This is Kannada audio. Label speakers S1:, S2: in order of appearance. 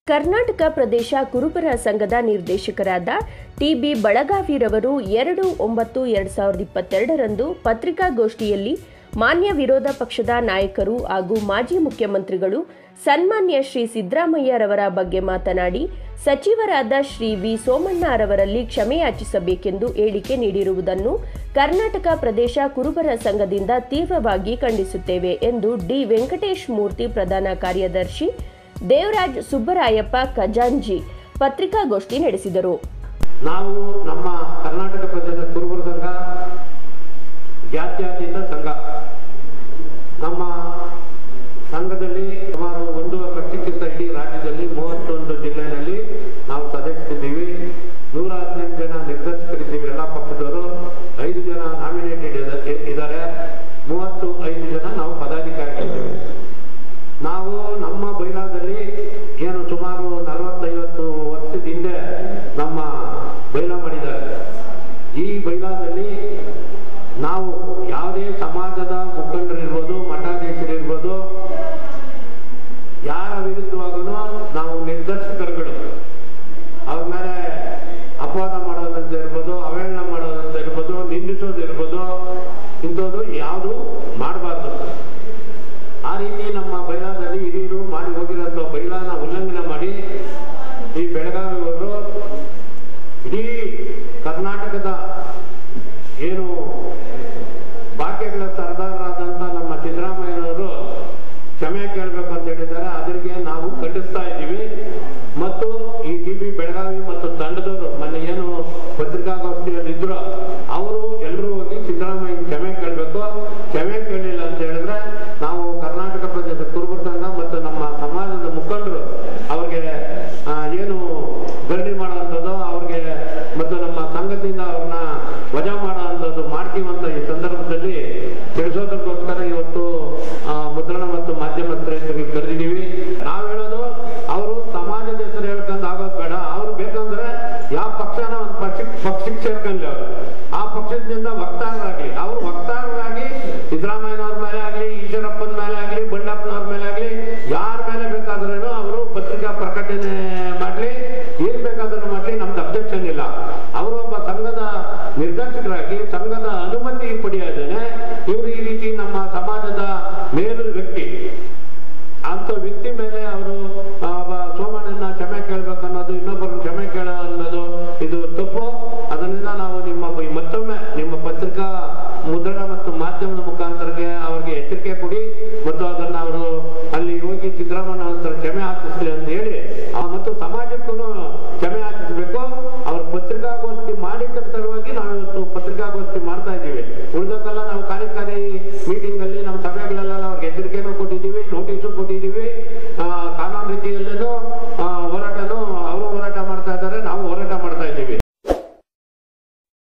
S1: ಕರ್ನಾಟಕ ಪ್ರದೇಶ ಕುರುಬರ ಸಂಘದ ನಿರ್ದೇಶಕರಾದ ಟಿಬಿ ಬಳಗಾವಿರವರು ಎರಡು ಒಂಬತ್ತು ಎರಡು ಸಾವಿರದ ಇಪ್ಪತ್ತೆರಡರಂದು ಪತ್ರಿಕಾಗೋಷ್ಠಿಯಲ್ಲಿ ಮಾನ್ಯ ವಿರೋಧ ಪಕ್ಷದ ನಾಯಕರು ಹಾಗೂ ಮಾಜಿ ಮುಖ್ಯಮಂತ್ರಿಗಳು ಸನ್ಮಾನ್ಯ ಶ್ರೀ ಸಿದ್ದರಾಮಯ್ಯರವರ ಬಗ್ಗೆ ಮಾತನಾಡಿ ಸಚಿವರಾದ ಶ್ರೀ ವಿ ಸೋಮಣ್ಣರವರಲ್ಲಿ ಕ್ಷಮೆಯಾಚಿಸಬೇಕೆಂದು ಹೇಳಿಕೆ ನೀಡಿರುವುದನ್ನು ಕರ್ನಾಟಕ ಪ್ರದೇಶ ಕುರುಬರ ಸಂಘದಿಂದ ತೀವ್ರವಾಗಿ ಖಂಡಿಸುತ್ತೇವೆ ಎಂದು ಡಿ ವೆಂಕಟೇಶ್ ಮೂರ್ತಿ ಪ್ರಧಾನ ಕಾರ್ಯದರ್ಶಿ ದೇವರಾಜ್ ಸುಬ್ಬರಾಯಪ್ಪ ಖಜಾಂಜಿ ಪತ್ರಿಕಾಗೋಷ್ಠಿ ನಡೆಸಿದರು
S2: ನಾವು ನಮ್ಮ ಕರ್ನಾಟಕ ಪ್ರದೇಶ ಕುರುಬರ ಸಂಘ ಜಾತ್ಯತೀತ ಸಂಘ ನಮ್ಮ ಸಂಘದಲ್ಲಿ ಸುಮಾರು ಒಂದೂವರೆ ಲಕ್ಷಕ್ಕಿಂತ ಇಡೀ ರಾಜ್ಯದಲ್ಲಿ ಮೂವತ್ತೊಂದು ಜಿಲ್ಲೆಯಲ್ಲಿ ನಾವು ಸದಸ್ಯರಿದ್ದೀವಿ ನೂರ ಹದಿನೆಂಟು ಜನ ನಿರ್ದೇಶಕರಿದ್ದೀವಿ ಎಲ್ಲ ಪಕ್ಷದವರು ಐದು ಜನ ನಾಮಿನೇಟೆಡ್ ಇದ್ದಾರೆ ಮೂವತ್ತು ಐದು ಜನ ನಾವು ಪದಾಧಿಕಾರಿಗಳಿದ್ದೀವಿ ನಾವು ನಮ್ಮ ಬೈಲಾದಲ್ಲಿ ಏನು ಸುಮಾರು ನಲವತ್ತೈವತ್ತು ವರ್ಷದ ಹಿಂದೆ ನಮ್ಮ ಬೈಲ ಮಾಡಿದ್ದಾರೆ ಈ ಬೈಲಾದಲ್ಲಿ ನಾವು ಯಾವುದೇ ಸಮಾಜದ ಮುಖಂಡರಿರ್ಬೋದು ಮಠಾಧೀಶರಿರ್ಬೋದು ಯಾರ ವಿರುದ್ಧವಾಗೂ ನಾವು ನಿರ್ದೇಶಕರುಗಳು ಅವ್ರ ಮೇಲೆ ಅಪವಾದ ಮಾಡೋದಂತ ಇರ್ಬೋದು ಅವೇಳನ ಮಾಡೋದಂತ ಇರ್ಬೋದು ನಿಂದಿಸೋದು ಇರ್ಬೋದು ಇಂಥದ್ದು ಯಾವುದು ಮಾಡಬಾರ್ದು ಆ ರೀತಿ ನಮ್ಮ ಬೈಲಾದಲ್ಲಿ ಹಿರಿಯರು ಮಾಡಿ ಹೋಗಿರೋಂಥ ಬೈಲಾನ ಉಲ್ಲಂಘನೆ ಮಾಡಿ ಈ ಬೆಳಗಾವಿಯವರು ಇಡೀ ಕರ್ನಾಟಕದ ಏನು ಭಾಗ್ಯಗಳ ಸರ್ದಾರರಾದಂಥ ನಮ್ಮ ಸಿದ್ದರಾಮಯ್ಯನವರು ಕ್ಷಮೆ ಕೇಳಬೇಕು ಅಂತ ಹೇಳಿದ್ದಾರೆ ಅದರಿಗೆ ನಾವು ಖಂಡಿಸ್ತಾ ಇದ್ದೀವಿ ಮತ್ತು ಈ ಡಿ ಬಿ ಬೆಳಗಾವಿ ಮತ್ತು ತಂಡದವರು ಮೊನ್ನೆ ಏನು ಪತ್ರಿಕಾಗೋಷ್ಠಿಯಲ್ಲಿ ಇದ್ರು ಅವರು ಎಲ್ಲರೂ ಹೋಗಿ ಸಿದ್ದರಾಮಯ್ಯ ಕ್ಷಮೆ ಕೇಳಬೇಕು ಕ್ಷಮೆ ಕೇಳಲಿಲ್ಲ ಅಂತ ಹೇಳಿದ್ರೆ ನಾವು ಕರ್ನಾಟಕ ಪ್ರದೇಶ ಕುರುಬರ ಸಂಘ ಮತ್ತು ನಮ್ಮ ಸಮಾಜದ ಮುಖಂಡರು ಅವ್ರಿಗೆ ಆ, ಏನು ಧರಣಿ ಮಾಡೋವಂಥದ್ದು ಅವ್ರಿಗೆ ಮತ್ತು ನಮ್ಮ ಸಂಘದಿಂದ ಅವ್ರನ್ನ ವಜಾ ಮಾಡೋವಂಥದ್ದು ಮಾಡ್ತೀವಿ ಅಂತ ಈ ಸಂದರ್ಭದಲ್ಲಿ ತಿಳಿಸೋದಕ್ಕೋಸ್ಕರ ಇವತ್ತು ಆ, ಮುದ್ರಣ ಮತ್ತು ಮಾಧ್ಯಮ ಸ್ನೇಹಿತರಿಗೆ ಕರೆದಿದ್ದೀವಿ ನಾವು ಹೇಳೋದು ಅವರು ಸಮಾಜದ ಹೆಸರು ಹೇಳ್ಕೊಂಡು ಆಗೋದು ಬೇಡ ಅವ್ರು ಬೇಕಂದ್ರೆ ಯಾವ ಪಕ್ಷನ ಒಂದು ಪಕ್ಷಕ್ಕೆ ಪಕ್ಷಕ್ಕೆ ಸೇರ್ಕೊಂಡ್ಲಿ ಅವರು ಆ ಪಕ್ಷದಿಂದ ವಕ್ತಾರರಾಗ್ಲಿ ಅವ್ರು ವಕ್ತಾರರಾಗಿ ಸಿದ್ದರಾಮಯ್ಯನವ್ರ ಮೇಲೆ ಆಗ್ಲಿ ಈಶ್ವರಪ್ಪನ ಮೇಲೆ ಆಗ್ಲಿ ಬಂಡಪ್ಪನವ್ರ ಮೇಲೆ ಆಗ್ಲಿ ಯಾರ ಮೇಲೆ ಬೇಕಾದ್ರೂ ಅವರು ಪತ್ರಿಕಾ ಪ್ರಕಟಣೆ ಮಾಡ್ಲಿ ಏನ್ ಬೇಕಾದ್ರೂ ಮಾಡ್ಲಿ ನಮ್ದು ಅಬ್ಜೆಕ್ಷನ್ ಇಲ್ಲ ಅವರು ಒಬ್ಬ ಸಂಘದ ನಿರ್ದೇಶಕರಾಗಿ ಸಂಘದ ಅನುಮತಿ ಪಡೆಯದೇನೆ ಇವರು ಈ ರೀತಿ ನಮ್ಮ ಸಮಾಜದ ಮೇಲು ವ್ಯಕ್ತಿ ಅಂತ ವ್ಯಕ್ತಿ ಮೇಲೆ ಅವರು ಸೋಮಣ್ಣನ ಕ್ಷಮೆ ಕೇಳ್ಬೇಕು ಅನ್ನೋದು ಇನ್ನೊಬ್ಬರು ಕ್ಷಮೆ ಕೇಳೋ ಅನ್ನೋದು ಇದು ತಪ್ಪು ಅದರಿಂದ ನಾವು ನಿಮ್ಮ ಬ- ಮತ್ತೊಮ್ಮೆ ನಿಮ್ಮ ಪತ್ರಿಕಾ ಮುದ್ರಣ ಮತ್ತು ಮಾಧ್ಯಮದ ಮುಖಾಂತರಕ್ಕೆ ಅವರಿಗೆ ಎಚ್ಚರಿಕೆ ಕೊಡಿ ಮತ್ತು ಅದನ್ನ ಅವರು ಅಲ್ಲಿ ಹೋಗಿ ಸಿದ್ದರಾಮಯ್ಯ ಹತ್ರ ಕ್ಷಮೆ ಹಾಕಿಸ್ಲಿ ಅಂತ ಹೇಳಿ